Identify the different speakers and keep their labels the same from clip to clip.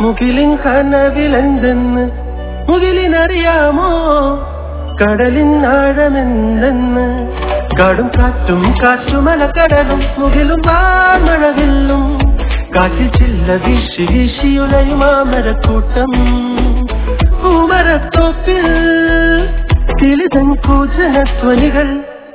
Speaker 1: മുകിലിൻ കനവിലെന്തെന്ന് മുകിലിനറിയാമോ കടലിൻ ആഴമെന്തെന്ന് കടും കാറ്റും കാറ്റുമലക്കടലും മുകിലും വാമഴവില്ലും കാറ്റിൽ ചില്ല വീശി വീശിയുലയും മാമരക്കൂട്ടം പൂമരത്തോപ്പിൽ കിളിതൻ കൂജനധ്വനികൾ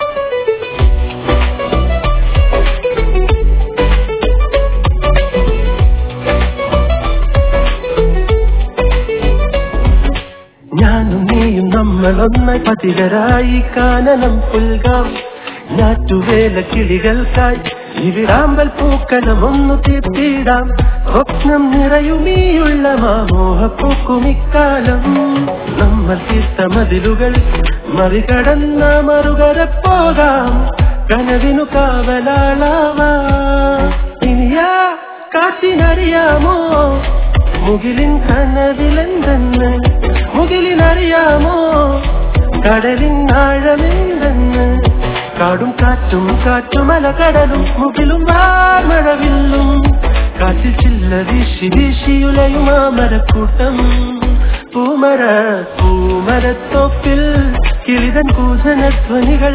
Speaker 1: ഞാനും നീയും നമ്മളൊന്നായി പതികരായി കാനനം പുൽകാം ഞാറ്റുവേല കിളികൾക്കായി ഇവിടാമ്പൽ പൂക്കളം ഒന്നു തീർത്തിടാം സ്വപ്നം നിറയുമീയുള്ള മാമോഹ പൂക്കുമിക്കാലം നമ്മൾ തീർത്ത മതിലുകൾ മറികടന്ന മറുകര പോകാം കനവിനു കാവലാളാവാ ഇനിയാ കാറ്റിനറിയാമോ മുകിലിൻ കനവിലെന്തെന്ന് മുകിലിനറിയാമോ കടലിൻ ആഴമെന്തെന്ന് കാടും കാറ്റും കാറ്റുമല കടലും മുകിലും വാമഴവില്ലും കാറ്റിൽ ചില്ല വീശി വീശിയുലയും മാമരക്കൂട്ടം പൂമര പൂമരത്തോപ്പിൽ കിളിതൻ കൂജനധ്വനികൾ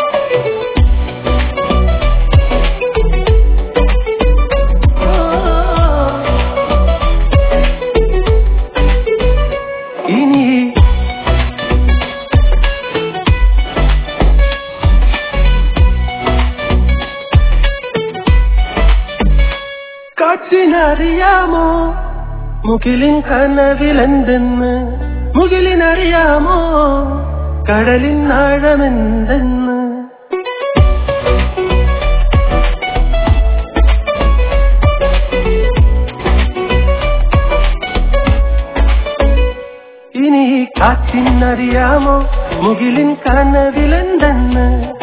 Speaker 1: ഇനി കാറ്റിനറിയാമോ മുകിലിൻ കനവിലെന്തെന്ന് മുകിലിനറിയാമോ കടലിൻ ആഴമെന്തെന്ന് ഇനി കാറ്റിനറിയാമോ മുകിലിൻ കനവിലെന്തെന്ന്